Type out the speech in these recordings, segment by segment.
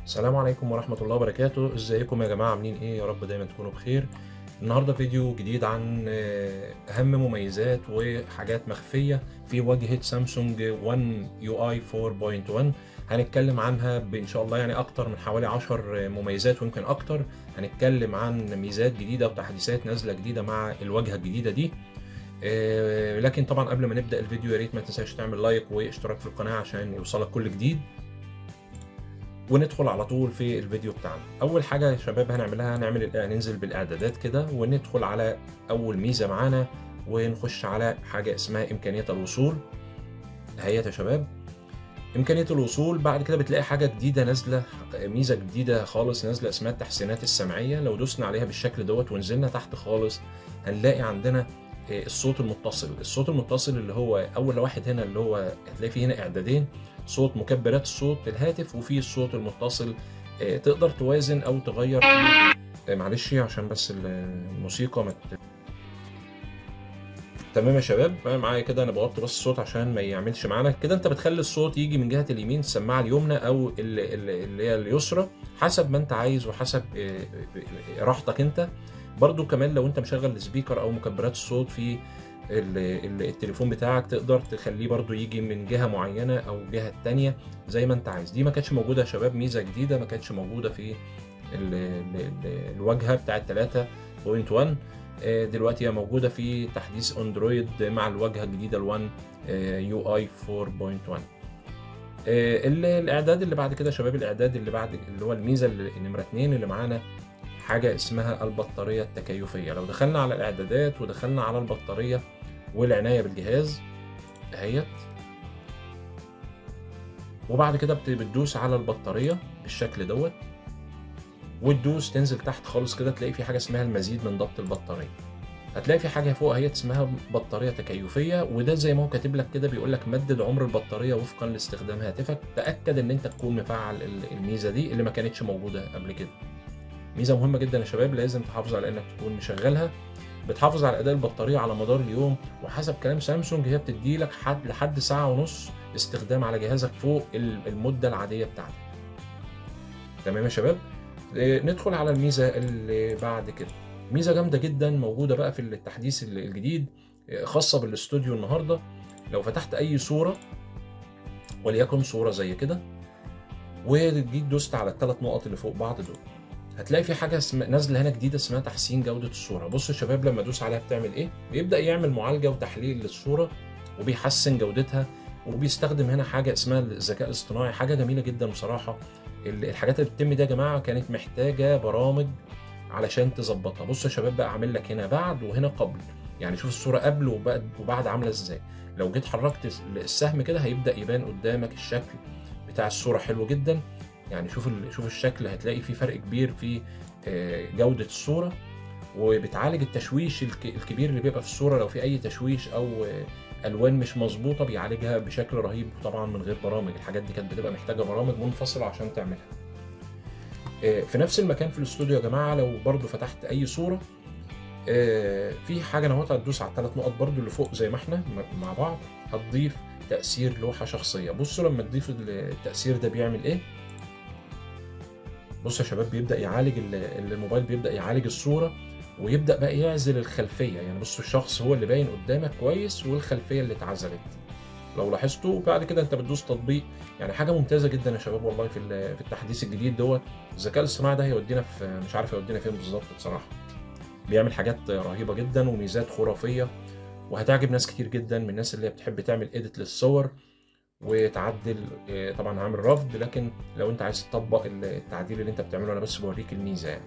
السلام عليكم ورحمة الله وبركاته ازيكم يا جماعة عاملين ايه يا رب دايما تكونوا بخير النهاردة فيديو جديد عن آه، أهم مميزات وحاجات مخفية في واجهة سامسونج 1 يو اي 4.1 هنتكلم عنها بإن شاء الله يعني أكتر من حوالي 10 مميزات ويمكن أكتر هنتكلم عن ميزات جديدة وتحديثات نازلة جديدة مع الواجهة الجديدة دي آه، لكن طبعا قبل ما نبدأ الفيديو يا ريت ما تنساش تعمل لايك واشتراك في القناة عشان يوصلك كل جديد وندخل على طول في الفيديو بتاعنا اول حاجه يا شباب هنعملها هنعمل ننزل بالاعدادات كده وندخل على اول ميزه معانا ونخش على حاجه اسمها امكانيه الوصول اهيت يا شباب امكانيه الوصول بعد كده بتلاقي حاجه جديده نازله ميزه جديده خالص نازله اسمها التحسينات السمعيه لو دوسنا عليها بالشكل دوت ونزلنا تحت خالص هنلاقي عندنا الصوت المتصل الصوت المتصل اللي هو اول واحد هنا اللي هو هتلاقي فيه هنا اعدادين صوت مكبرات الصوت الهاتف وفي الصوت المتصل آه، تقدر توازن او تغير فيه آه، معلش عشان بس الموسيقى ما ت- تمام يا شباب آه، معايا كده انا بوطي بس الصوت عشان ما يعملش معانا كده انت بتخلي الصوت يجي من جهه اليمين السماعه اليمنى او ال- ال- اللي هي اليسرى حسب ما انت عايز وحسب آه، آه، راحتك انت برضو كمان لو انت مشغل السبيكر او مكبرات الصوت في ال- ال- التليفون بتاعك تقدر تخليه برضو يجي من جهة معينة او جهة تانية زي ما انت عايز دي ما كانتش موجودة يا شباب ميزة جديدة ما كانتش موجودة في ال- ال- ال- الواجهة بتاعت 3.1 آه، دلوقتي هي موجودة في تحديث اندرويد مع الواجهة الجديدة ال1 يو اي 4.1 آه، ال- الاعداد اللي بعد كده يا شباب الاعداد اللي بعد اللي هو الميزة اللي نمرة 2 اللي معانا حاجة اسمها البطارية التكيفية لو دخلنا على الإعدادات ودخلنا على البطارية والعناية بالجهاز اهيت وبعد كده بت- بتدوس على البطارية بالشكل دوت وتدوس تنزل تحت خالص كده تلاقي في حاجة اسمها المزيد من ضبط البطارية هتلاقي في حاجة فوق اهيت اسمها بطارية تكيفية وده زي ما هو كاتب لك كده بيقول لك مدد عمر البطارية وفقا لاستخدام هاتفك تأكد ان انت تكون مفعل ال- الميزة دي اللي ما كانتش موجودة قبل كده ميزه مهمه جدا يا شباب لازم تحافظ على انك تكون مشغلها بتحافظ على اداء البطاريه على مدار اليوم وحسب كلام سامسونج هي بتدي لك حد لحد ساعه ونص استخدام على جهازك فوق ال- المده العاديه بتاعتك تمام يا شباب آه، ندخل على الميزه اللي بعد كده ميزه جامده جدا موجوده بقى في التحديث ال- الجديد آه، خاصه بالاستوديو النهارده لو فتحت اي صوره وليكن صوره زي كده وجيت دوست على الثلاث نقط اللي فوق بعض دول هتلاقي في حاجه اسم... نازله هنا جديده اسمها تحسين جوده الصوره بصوا يا شباب لما ادوس عليها بتعمل ايه بيبدا يعمل معالجه وتحليل للصوره وبيحسن جودتها وبيستخدم هنا حاجه اسمها الذكاء الاصطناعي حاجه جميله جدا بصراحه ال- الحاجات اللي بتتم دي يا جماعه كانت محتاجه برامج علشان تظبطها بصوا يا شباب بقى عامل لك هنا بعد وهنا قبل يعني شوف الصوره قبل وبعد وبعد عامله ازاي لو جيت حركت السهم كده هيبدا يبان قدامك الشكل بتاع الصوره حلو جدا يعني شوف ال- شوف الشكل هتلاقي في فرق كبير في آه، جودة الصورة وبتعالج التشويش الك- الكبير اللي بيبقى في الصورة لو في أي تشويش أو آه، ألوان مش مظبوطة بيعالجها بشكل رهيب طبعا من غير برامج الحاجات دي كانت بتبقى محتاجة برامج منفصلة عشان تعملها آه، في نفس المكان في الاستوديو يا جماعة لو برضو فتحت أي صورة آه، في حاجة أنا هتدوس على الثلاث نقط برضو اللي فوق زي ما احنا م- مع بعض هتضيف تأثير لوحة شخصية بصوا لما تضيف التأثير ده بيعمل إيه بص يا شباب بيبدا يعالج ال- الموبايل بيبدا يعالج الصوره ويبدا بقى يعزل الخلفيه يعني بصوا الشخص هو اللي باين قدامك كويس والخلفيه اللي اتعزلت لو لاحظتوا بعد كده انت بتدوس تطبيق يعني حاجه ممتازه جدا يا شباب والله في ال- في التحديث الجديد دوت الذكاء الاصطناعي ده هيودينا في مش عارف هيودينا فين بالظبط بصراحه بيعمل حاجات رهيبه جدا وميزات خرافيه وهتعجب ناس كتير جدا من الناس اللي هي بتحب تعمل اديت للصور وتعدل آه، طبعا هعمل رفض لكن لو انت عايز تطبق التعديل اللي انت بتعمله انا بس بوريك الميزه يعني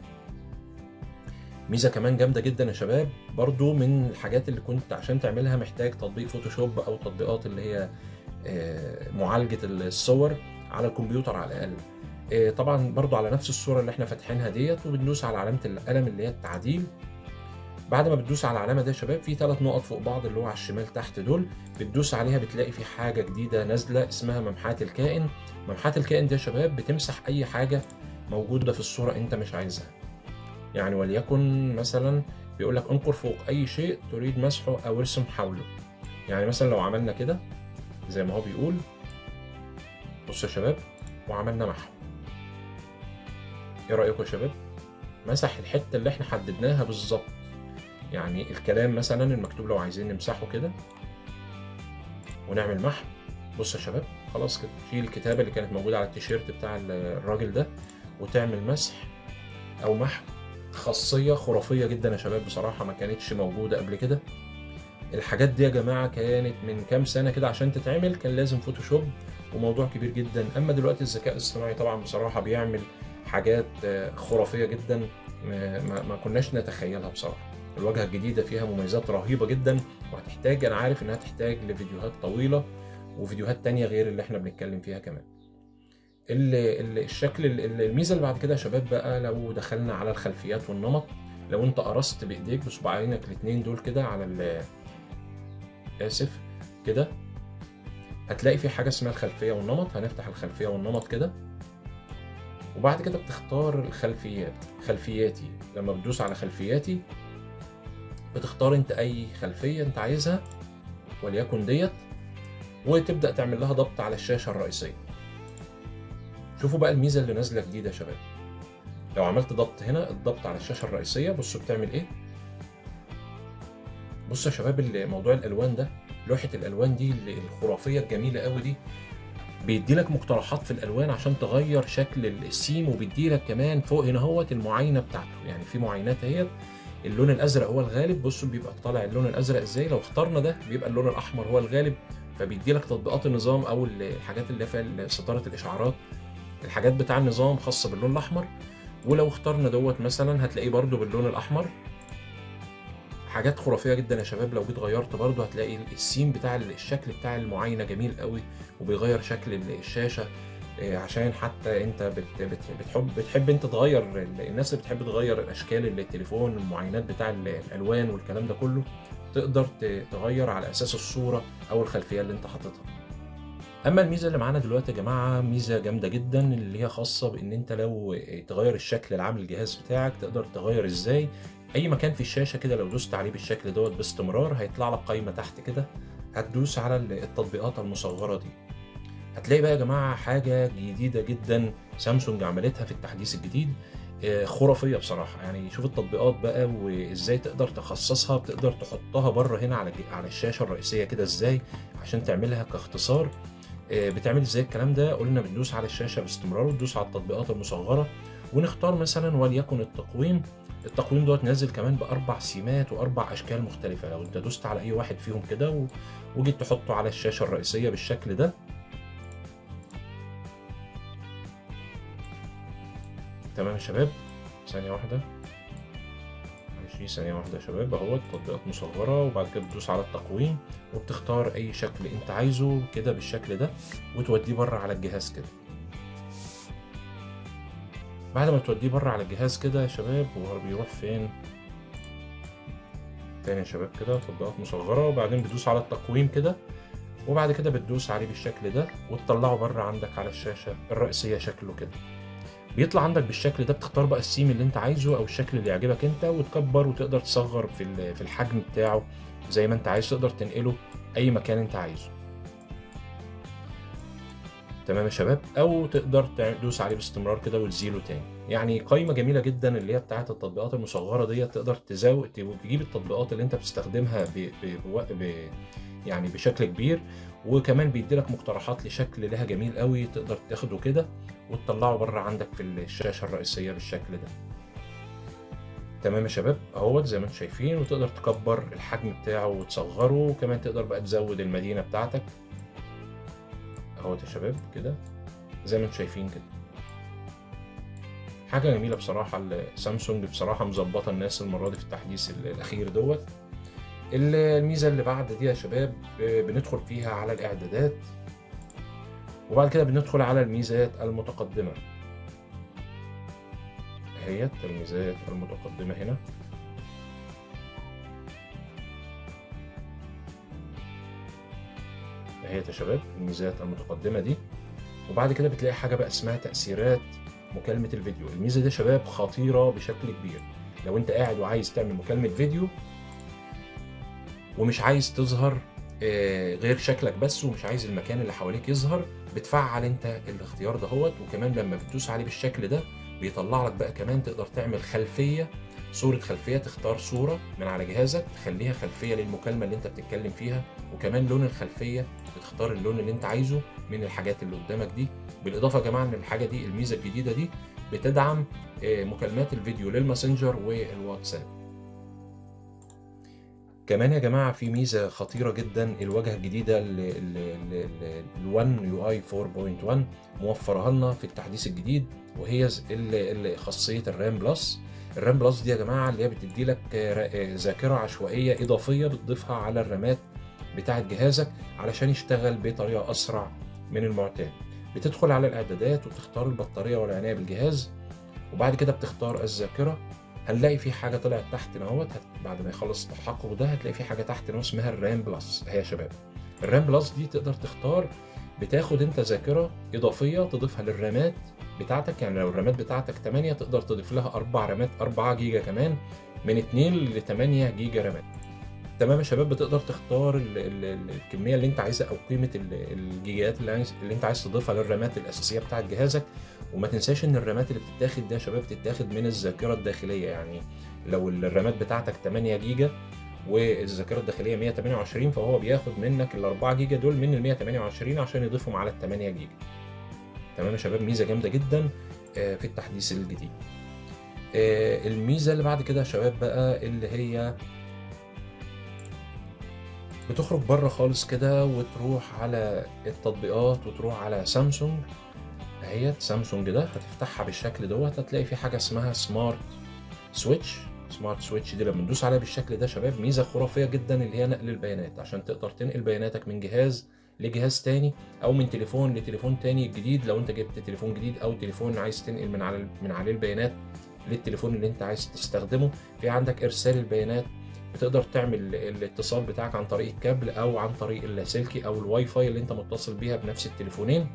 ميزه كمان جامده جدا يا شباب برضو من الحاجات اللي كنت عشان تعملها محتاج تطبيق فوتوشوب او تطبيقات اللي هي آه، معالجه الصور على الكمبيوتر على الاقل آه، طبعا برضو على نفس الصوره اللي احنا فاتحينها ديت وبندوس على علامه القلم اللي هي التعديل بعد ما بتدوس على العلامه دي يا شباب في ثلاث نقط فوق بعض اللي هو على الشمال تحت دول بتدوس عليها بتلاقي في حاجه جديده نازله اسمها ممحات الكائن ممحات الكائن دي يا شباب بتمسح اي حاجه موجوده في الصوره انت مش عايزها يعني وليكن مثلا بيقول لك انقر فوق اي شيء تريد مسحه او ارسم حوله يعني مثلا لو عملنا كده زي ما هو بيقول بص يا شباب وعملنا محو ايه رايكم يا شباب مسح الحته اللي احنا حددناها بالظبط يعني الكلام مثلا المكتوب لو عايزين نمسحه كده ونعمل محو بص يا شباب خلاص كده شيل الكتابه اللي كانت موجوده على التيشيرت بتاع الراجل ده وتعمل مسح او محو خاصيه خرافيه جدا يا شباب بصراحه ما كانتش موجوده قبل كده الحاجات دي يا جماعه كانت من كام سنه كده عشان تتعمل كان لازم فوتوشوب وموضوع كبير جدا اما دلوقتي الذكاء الاصطناعي طبعا بصراحه بيعمل حاجات خرافيه جدا ما, ما كناش نتخيلها بصراحه الواجهه الجديده فيها مميزات رهيبه جدا وهتحتاج انا عارف انها تحتاج لفيديوهات طويله وفيديوهات تانية غير اللي احنا بنتكلم فيها كمان الشكل الميزه اللي بعد كده يا شباب بقى لو دخلنا على الخلفيات والنمط لو انت قرصت بايديك بصباعينك الاثنين دول كده على اسف كده هتلاقي في حاجه اسمها الخلفيه والنمط هنفتح الخلفيه والنمط كده وبعد كده بتختار الخلفيات خلفياتي لما بتدوس على خلفياتي بتختار انت اي خلفيه انت عايزها وليكن ديت وتبدا تعمل لها ضبط على الشاشه الرئيسيه شوفوا بقى الميزه اللي نازله جديده يا شباب لو عملت ضبط هنا الضبط على الشاشه الرئيسيه بصوا بتعمل ايه بصوا يا شباب موضوع الالوان ده لوحه الالوان دي الخرافيه الجميله قوي دي بيدي لك مقترحات في الالوان عشان تغير شكل السيم وبيدي لك كمان فوق هنا اهوت المعاينه بتاعته يعني في معاينات اهيت اللون الازرق هو الغالب بصوا بيبقى طالع اللون الازرق ازاي لو اخترنا ده بيبقى اللون الاحمر هو الغالب فبيدي لك تطبيقات النظام او الحاجات اللي فيها ستاره الاشعارات الحاجات بتاع النظام خاصه باللون الاحمر ولو اخترنا دوت مثلا هتلاقيه برده باللون الاحمر حاجات خرافيه جدا يا شباب لو جيت غيرت برده هتلاقي السيم بتاع الشكل بتاع المعاينه جميل قوي وبيغير شكل الشاشه عشان حتى انت بت بت بتحب بتحب انت تغير الناس اللي بتحب تغير اشكال التليفون المعاينات بتاع الالوان والكلام ده كله تقدر تغير على اساس الصوره او الخلفيه اللي انت حاططها اما الميزه اللي معانا دلوقتي يا جماعه ميزه جامده جدا اللي هي خاصه بان انت لو تغير الشكل العام للجهاز بتاعك تقدر تغير ازاي اي مكان في الشاشه كده لو دوست عليه بالشكل دوت باستمرار هيطلع لك قائمه تحت كده هتدوس على التطبيقات المصغره دي هتلاقي بقى يا جماعه حاجه جديده جدا سامسونج عملتها في التحديث الجديد خرافيه بصراحه يعني شوف التطبيقات بقى وازاي تقدر تخصصها بتقدر تحطها بره هنا على على الشاشه الرئيسيه كده ازاي عشان تعملها كاختصار بتعمل ازاي الكلام ده قلنا بندوس على الشاشه باستمرار وندوس على التطبيقات المصغره ونختار مثلا وليكن التقويم التقويم دوت نازل كمان باربع سيمات واربع اشكال مختلفه لو انت دوست على اي واحد فيهم كده وجيت تحطه على الشاشه الرئيسيه بالشكل ده تمام يا شباب ثانيه واحده ماشي ثانيه واحده يا شباب اهو تطبيقات مصغره وبعد كده بتدوس على التقويم وبتختار اي شكل انت عايزه كده بالشكل ده وتوديه بره على الجهاز كده بعد ما توديه بره على الجهاز كده يا شباب هو بيروح فين تاني يا شباب كده تطبيقات مصغره وبعدين بتدوس على التقويم كده وبعد كده بتدوس عليه بالشكل ده وتطلعه بره عندك على الشاشه الرئيسيه شكله كده بيطلع عندك بالشكل ده بتختار بقى السيم اللي انت عايزه او الشكل اللي يعجبك انت وتكبر وتقدر تصغر في في الحجم بتاعه زي ما انت عايز تقدر تنقله اي مكان انت عايزه تمام يا شباب او تقدر تدوس عليه باستمرار كده وتزيله تاني يعني قائمه جميله جدا اللي هي بتاعه التطبيقات المصغره ديت تقدر تزود تجيب التطبيقات اللي انت بتستخدمها ب... ب... ب... يعني بشكل كبير وكمان بيدي لك مقترحات لشكل لها جميل قوي تقدر تاخده كده وتطلعه بره عندك في الشاشه الرئيسيه بالشكل ده تمام يا شباب اهوت زي ما انتم شايفين وتقدر تكبر الحجم بتاعه وتصغره وكمان تقدر بقى تزود المدينه بتاعتك اهوت يا شباب كده زي ما انتم شايفين كده حاجه جميله بصراحه سامسونج بصراحه مظبطه الناس المره دي في التحديث الاخير دوت الميزه اللي بعد دي يا شباب بندخل فيها على الاعدادات وبعد كده بندخل على الميزات المتقدمه اهيت الميزات المتقدمه هنا اهيت يا شباب الميزات المتقدمه دي وبعد كده بتلاقي حاجه بقى اسمها تاثيرات مكالمه الفيديو الميزه دي يا شباب خطيره بشكل كبير لو انت قاعد وعايز تعمل مكالمه فيديو ومش عايز تظهر آه، غير شكلك بس ومش عايز المكان اللي حواليك يظهر بتفعل انت الاختيار دهوت وكمان لما بتدوس عليه بالشكل ده بيطلع لك بقى كمان تقدر تعمل خلفيه صورة خلفية تختار صورة من على جهازك تخليها خلفية للمكالمة اللي انت بتتكلم فيها وكمان لون الخلفية بتختار اللون اللي انت عايزه من الحاجات اللي قدامك دي بالإضافة يا جماعة ان الحاجة دي الميزة الجديدة دي بتدعم آه، مكالمات الفيديو للماسنجر والواتساب كمان يا جماعة في ميزة خطيرة جدا الواجهة الجديدة ال 1 يو اي 4.1 موفرها لنا في التحديث الجديد وهي ز- ال- ال- خاصية الرام بلس الرام بلس دي يا جماعة اللي هي بتدي لك ذاكرة عشوائية إضافية بتضيفها على الرامات بتاعة جهازك علشان يشتغل بطريقة أسرع من المعتاد بتدخل على الإعدادات وتختار البطارية والعناية بالجهاز وبعد كده بتختار الذاكرة هنلاقي في حاجة طلعت تحت اهوت هت- بعد ما يخلص التحقق ده هتلاقي في حاجة تحت اهو اسمها الرام بلس اهي يا شباب الرام بلس دي تقدر تختار بتاخد انت ذاكرة إضافية تضيفها للرامات بتاعتك يعني لو الرامات بتاعتك 8 تقدر تضيف لها أربع رامات 4 جيجا كمان من 2 ل 8 جيجا رامات تمام يا شباب بتقدر تختار ال ال ال الكميه اللي انت عايزها او قيمه ال- الجيجات اللي عايز اللي انت عايز تضيفها للرامات الاساسيه بتاعه جهازك وما تنساش ان الرامات اللي بتتاخد ده يا شباب بتتاخد من الذاكره الداخليه يعني لو الرامات بتاعتك 8 جيجا والذاكره الداخليه 128 فهو بياخد منك ال 4 جيجا دول من ال 128 عشان يضيفهم على ال 8 جيجا تمام يا شباب ميزه جامده جدا آه، في التحديث الجديد آه، الميزه اللي بعد كده يا شباب بقى اللي هي بتخرج بره خالص كده وتروح على التطبيقات وتروح على سامسونج اهيت سامسونج ده هتفتحها بالشكل دوت هتلاقي في حاجه اسمها سمارت سويتش سمارت سويتش دي لما ندوس عليها بالشكل ده يا شباب ميزه خرافيه جدا اللي هي نقل البيانات عشان تقدر تنقل بياناتك من جهاز لجهاز تاني او من تليفون لتليفون تاني جديد لو انت جبت تليفون جديد او تليفون عايز تنقل من على من عليه البيانات للتليفون اللي انت عايز تستخدمه في عندك ارسال البيانات بتقدر تعمل الاتصال بتاعك عن طريق الكابل او عن طريق اللاسلكي او الواي فاي اللي انت متصل بيها بنفس التليفونين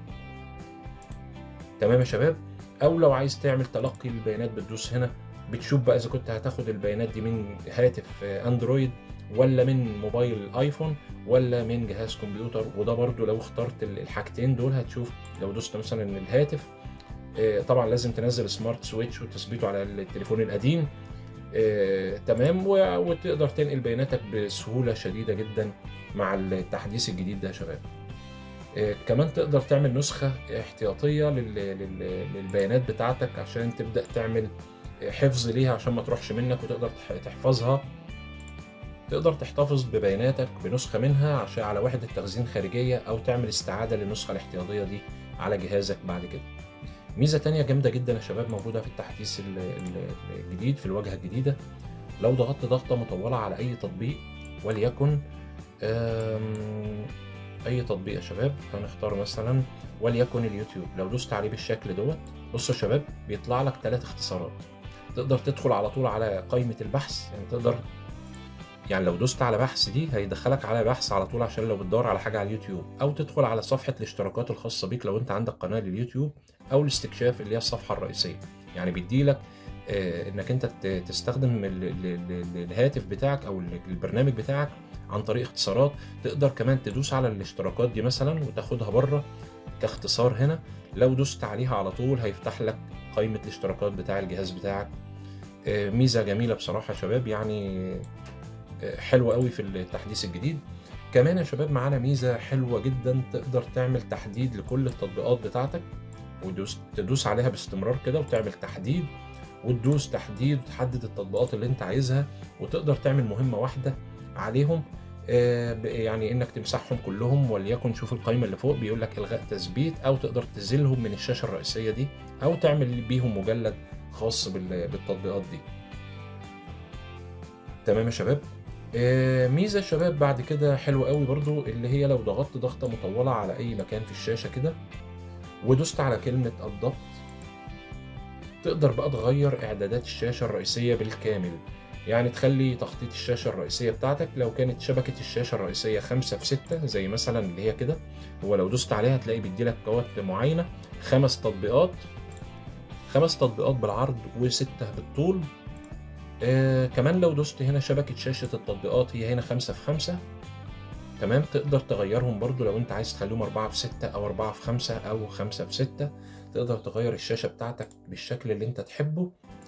تمام يا شباب او لو عايز تعمل تلقي البيانات بتدوس هنا بتشوف بقى اذا كنت هتاخد البيانات دي من هاتف اندرويد ولا من موبايل ايفون ولا من جهاز كمبيوتر وده برضو لو اخترت الحاجتين دول هتشوف لو دوست مثلا الهاتف آه، طبعا لازم تنزل سمارت سويتش وتثبيته على التليفون القديم آه، تمام و- وتقدر تنقل بياناتك بسهولة شديدة جدا مع التحديث الجديد ده يا شباب آه، كمان تقدر تعمل نسخة احتياطية لل- لل- للبيانات بتاعتك عشان تبدأ تعمل حفظ ليها عشان ما تروحش منك وتقدر تح- تحفظها تقدر تحتفظ ببياناتك بنسخة منها عشان على وحدة تخزين خارجية أو تعمل استعادة للنسخة الاحتياطية دي على جهازك بعد كده ميزة تانية جامدة جدا يا شباب موجودة في التحديث ال- ال- الجديد في الواجهة الجديدة لو ضغطت ضغطة مطولة على أي تطبيق وليكن آم، أي تطبيق يا شباب هنختار مثلا وليكن اليوتيوب لو دوست عليه بالشكل دوت بصوا يا شباب بيطلع لك ثلاث اختصارات تقدر تدخل على طول على قائمة البحث يعني تقدر يعني لو دوست على بحث دي هيدخلك على بحث على طول عشان لو بتدور على حاجة على اليوتيوب أو تدخل على صفحة الاشتراكات الخاصة بيك لو أنت عندك قناة لليوتيوب أو الاستكشاف اللي هي الصفحة الرئيسية يعني بيديلك آه، انك انت ت- تستخدم ال- ال- ال- الهاتف بتاعك او ال- البرنامج بتاعك عن طريق اختصارات تقدر كمان تدوس على الاشتراكات دي مثلا وتاخدها بره كاختصار هنا لو دوست عليها على طول هيفتح لك قائمة الاشتراكات بتاع الجهاز بتاعك آه، ميزة جميلة بصراحة يا شباب يعني آه، حلوة قوي في التحديث الجديد كمان يا شباب معانا ميزة حلوة جدا تقدر تعمل تحديد لكل التطبيقات بتاعتك وتدوس تدوس عليها باستمرار كده وتعمل تحديد وتدوس تحديد وتحدد التطبيقات اللي انت عايزها وتقدر تعمل مهمة واحدة عليهم آه، ب- يعني انك تمسحهم كلهم وليكن شوف القائمة اللي فوق بيقول لك الغاء تثبيت او تقدر تزيلهم من الشاشة الرئيسية دي او تعمل بيهم مجلد خاص بال- بالتطبيقات دي تمام يا شباب آه، ميزة يا شباب بعد كده حلوة قوي برضو اللي هي لو ضغطت ضغطة مطولة على أي مكان في الشاشة كده ودوست على كلمة الضبط تقدر بقى تغير إعدادات الشاشة الرئيسية بالكامل يعني تخلي تخطيط الشاشة الرئيسية بتاعتك لو كانت شبكة الشاشة الرئيسية خمسة في ستة زي مثلا اللي هي كده هو لو دوست عليها هتلاقي بيديلك قوات معينة خمس تطبيقات خمس تطبيقات بالعرض وستة بالطول آه كمان لو دوست هنا شبكة شاشة التطبيقات هي هنا خمسة في خمسة تمام تقدر تغيرهم برضو لو انت عايز تخليهم 4 في 6 او 4 في 5 او 5 في 6 تقدر تغير الشاشه بتاعتك بالشكل اللي انت تحبه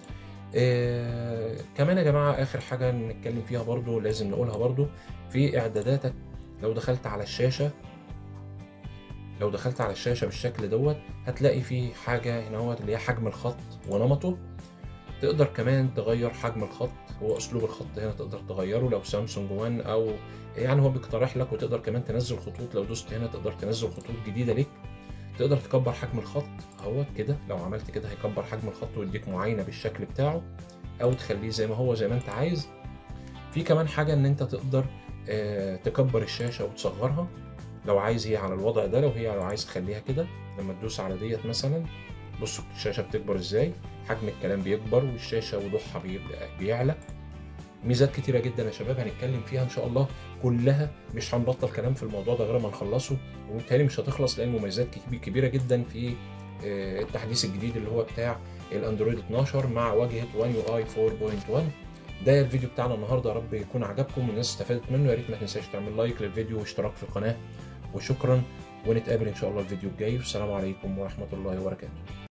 آه كمان يا جماعه اخر حاجه نتكلم فيها برضو لازم نقولها برضو في اعداداتك لو دخلت على الشاشه لو دخلت على الشاشه بالشكل دوت هتلاقي في حاجه هنا هو اللي هي حجم الخط ونمطه تقدر كمان تغير حجم الخط هو اسلوب الخط هنا تقدر تغيره لو سامسونج 1 او يعني هو بيقترح لك وتقدر كمان تنزل خطوط لو دوست هنا تقدر تنزل خطوط جديده ليك تقدر تكبر حجم الخط اهو كده لو عملت كده هيكبر حجم الخط ويديك معاينه بالشكل بتاعه او تخليه زي ما هو زي ما انت عايز في كمان حاجه ان انت تقدر آه تكبر الشاشه وتصغرها لو عايز هي على الوضع ده لو هي لو عايز تخليها كده لما تدوس على ديت مثلا بصوا الشاشه بتكبر ازاي حجم الكلام بيكبر والشاشه وضوحها بيبقى بيعلى ميزات كتيره جدا يا شباب هنتكلم فيها ان شاء الله كلها مش هنبطل كلام في الموضوع ده غير ما نخلصه وبالتالي مش هتخلص لان مميزات كبيره جدا في التحديث الجديد اللي هو بتاع الاندرويد 12 مع واجهه One UI 4.1 ده الفيديو بتاعنا النهارده يا رب يكون عجبكم والناس استفادت منه يا ريت ما تنساش تعمل لايك للفيديو واشتراك في القناه وشكرا ونتقابل ان شاء الله الفيديو الجاي والسلام عليكم ورحمه الله وبركاته